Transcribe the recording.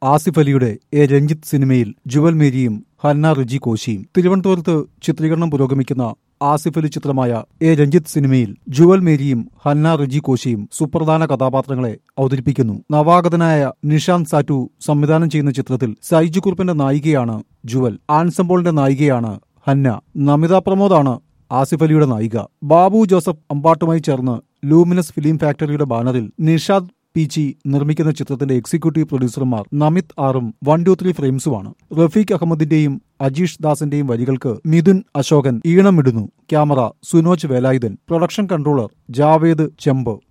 ആസിഫ് അലിയുടെ എ രഞ്ജിത്ത് സിനിമയിൽ ജുവൽ മേരിയും ഹന്ന റിജി കോശിയും തിരുവനന്തപുരത്ത് ചിത്രീകരണം പുരോഗമിക്കുന്ന ആസിഫ് അലി ചിത്രമായ എ രഞ്ജിത്ത് സിനിമയിൽ ജുവൽ മേരിയും ഹന്ന റിജി കോശിയും സുപ്രധാന കഥാപാത്രങ്ങളെ അവതരിപ്പിക്കുന്നു നവാഗതനായ നിഷാന്ത് സാറ്റു സംവിധാനം ചെയ്യുന്ന ചിത്രത്തിൽ സൈജു കുറുപ്പിന്റെ നായികയാണ് ജുവൽ ആൻസംബോളിന്റെ നായികയാണ് ഹന്ന നമിത പ്രമോദാണ് ആസിഫ് അലിയുടെ നായിക ബാബു ജോസഫ് അമ്പാട്ടുമായി ചേർന്ന് ലൂമിനസ് ഫിലിം ഫാക്ടറിയുടെ ബാനറിൽ നിഷാദ് പീച്ചി നിർമ്മിക്കുന്ന ചിത്രത്തിന്റെ എക്സിക്യൂട്ടീവ് പ്രൊഡ്യൂസർമാർ നമിത് ആറും വൺ ടു ത്രീ ഫ്രെയിംസുമാണ് റഫീഖ് അഹമ്മദിന്റെയും അജീഷ് ദാസിന്റെയും വരികൾക്ക് മിഥുൻ അശോകൻ ഈണമിടുന്നു camera Sunoj Velayudhan production controller Javed ചെമ്പ്